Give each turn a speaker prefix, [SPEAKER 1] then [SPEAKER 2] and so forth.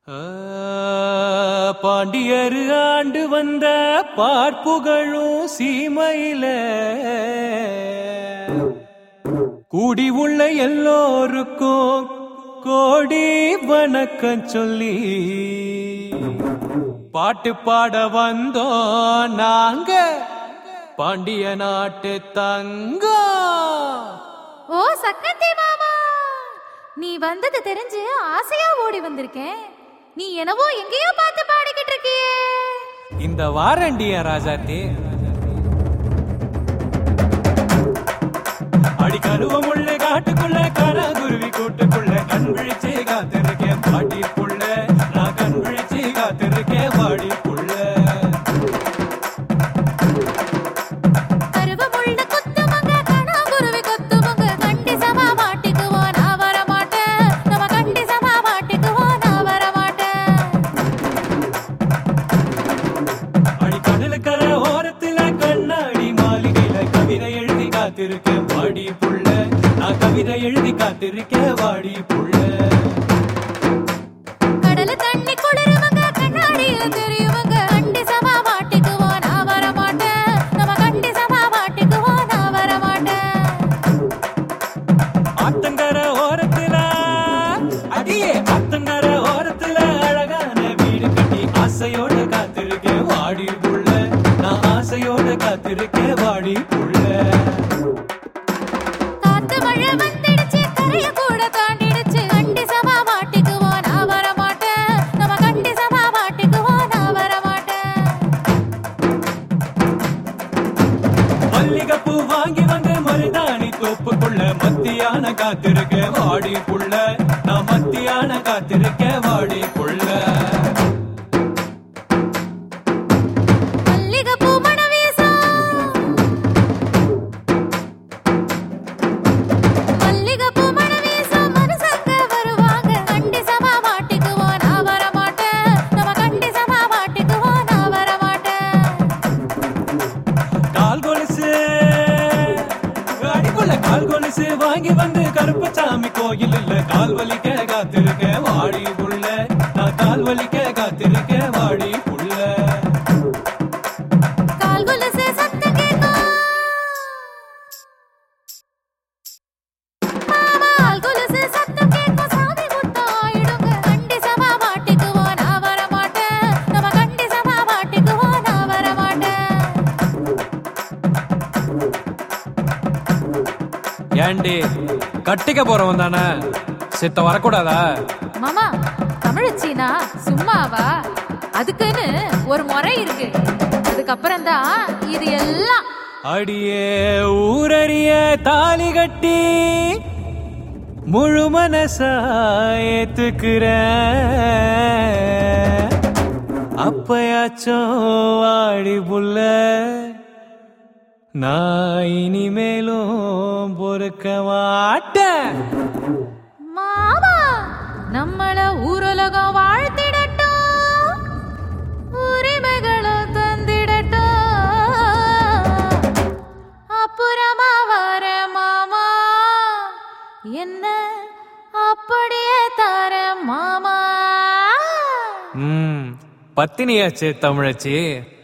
[SPEAKER 1] ஆ, பாண்டியர் ஆண்டு வந்த பார்ப்புகழும் சீமையில கூடி உள்ள எல்லோருக்கும் கோடி வணக்கம் சொல்லி பாட்டு பாட வந்தோம் நாங்க பாண்டிய நாட்டு தங்கம்
[SPEAKER 2] ஓ சக்கத்தி மாமா நீ வந்தது தெரிஞ்சு ஆசையா ஓடி வந்திருக்கேன் நீ என்னவோ எங்கேயோ பார்த்து பாடிக்கிட்டு இருக்கியே
[SPEAKER 1] இந்த வாரண்டிய ராஜாத்தி அடி கருவமுள்ள காட்டுக்குள்ள கனகுருவி கூட்டுக்குள்ள கண் விழிச்சு காத்திருக்கேன் பாட்டிக்குள்ள நான் கண் விழிச்சு காத்திருக்கேன் வாடிக்குள்ள
[SPEAKER 2] கருவமுள்ள கொத்துமங்க கணாங்குருவி கொத்துமங்க கண்டி சமா மாட்டிக்குவோம் நான் வர மாட்டேன் நம்ம கண்டி சமா மாட்டிக்குவோம் நான் வர மாட்டேன்
[SPEAKER 1] அடி கடலுக்கர ஓரத்துல கண்ணாடி மாளிகையில கவிதை எழுதி காத்திருக்கேன் வாடி புள்ள நான் கவிதை எழுதி காத்திருக்கேன் வாடி புள்ள
[SPEAKER 2] கடல தண்ணி குளிருவங்க கண்ணாடியில தெரியுவங்க கண்டி சமா மாட்டிக்குவோம் நான் வர மாட்டேன் நம்ம கண்டி சமா மாட்டிக்குவோம் நான் வர மாட்டேன்
[SPEAKER 1] ஆத்தங்கர ஓரத்துல அடியே ஆத்தங்கர ஓரத்துல அழகான வீடு கட்டி ஆசையோட காத்திருக்கேன் வாடி புள்ள நான் ஆசையோட காத்திருக்கேன் வாடி புள்ள
[SPEAKER 2] காத்து மழை வந்துடுச்சு கரைய கூட தாண்டிடுச்சு கண்டி சமா மாட்டிக்குவோம் நான் வர மாட்டேன் நம்ம கண்டி சமா மாட்டிக்குவோம் நான் வர மாட்டேன்
[SPEAKER 1] மல்லிகைப்பூ வாங்கி வந்து மருதாணி தோப்புக்குள்ள மத்தியான காத்திருக்க வாடி புள்ள நான் மத்தியான காத்திருக்க வாடி புள்ள
[SPEAKER 2] மல்லிகைப்பூ மணம் வீசும். மல்லிகைப்பூ மணம் வீசும் மனுசங்க வருவாங்க. கண்டி சமா மாட்டிக்குவோம், நான் வர மாட்டேன். நம்ம கண்டி சமா மாட்டிக்குவோம், நான் வர மாட்டேன்.
[SPEAKER 1] கால் கொலுசு அடிக்குள்ள கால் கொலுசு வாங்கி வந்து கருப்பசாமி கோயில் இல்ல கால் வலிக்க காத்திருக்க வாடி புள்ள நான் கால் வலிக்க காத்திருக்க வாடி புள்ள
[SPEAKER 2] கால் கொலுசு சத்தம் கேட்கும். மாமா, கால் கொலுசு சத்தம் கேட்கும். சாமி முத்தம் ஆயிடுங்க. கண்டி சமா மாட்டிக்குவோம், நான் வர மாட்டேன். நம்ம கண்டி சமா மாட்டிக்குவோம், நான் வர மாட்டேன்.
[SPEAKER 1] ஏண்டி கட்டிக்க போறவன் தானே சித்த வரக்கூடாதா
[SPEAKER 2] மாமா தமிழச்சினா சும்மாவா அதுக்குன்னு ஒரு முறை இருக்கு அதுக்கப்புறம் தான் இது எல்லாம்
[SPEAKER 1] அடியே ஊரறிய தாலி கட்டி முழு மனசா ஏத்துக்கிற அப்பயாச்சும் வாடி புள்ள நான் இனிமேலும் பொறுக்க மாட்டேன்
[SPEAKER 2] மாமா நம்மள ஊரலகம் வாழ்த்திடட்டும் உரிமைகளும் தந்திடட்டும் அப்புறமா வர மாமா என்ன அப்படியே தர மாமா
[SPEAKER 1] ம் பத்தினியாச்சு தமிழச்சி